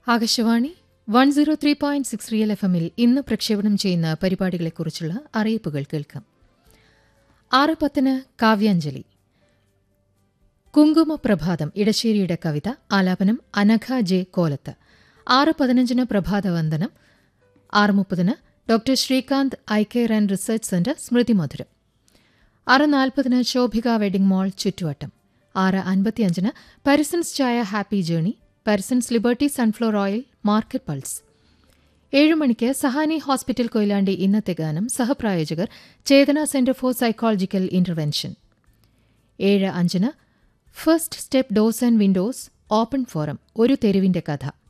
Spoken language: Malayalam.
Akashvani one zero three point six real F എമ്മിൽ ഇന്ന് പ്രക്ഷേപണം ചെയ്യുന്ന പരിപാടികളെക്കുറിച്ചുള്ള അറിയിപ്പുകൾ കേൾക്കാം ആറ് പത്തിന് കാവ്യാഞ്ജലി കുങ്കുമ പ്രഭാതം ഇടശ്ശേരിയുടെ കവിത ആലാപനം അനഘ ജെ കോലത്ത് ആറ് പതിനഞ്ചിന് പ്രഭാതവന്ദനം ആറ് മുപ്പതിന് doctor Srikanth eye care and research centre സ്മൃതി മധുരം ആറ് നാൽപ്പതിന് ശോഭിക വെഡിംഗ് മാൾ ചുറ്റുവട്ടം ആറ് അൻപത്തിയഞ്ചിന് പരിസൺസ് ചായ happy journey Parisons liberty sunflower oil market pulse ഏഴ് മണിക്ക് സഹാനി ഹോസ്പിറ്റൽ കൊയിലാണ്ടി ഇന്നത്തെ ഗാനം സഹപ്രായോജകർ Chetana centre for psychological intervention ഏഴ് അഞ്ചിന് first step doors and windows open forum ഒരു തെരുവിന്റെ കഥ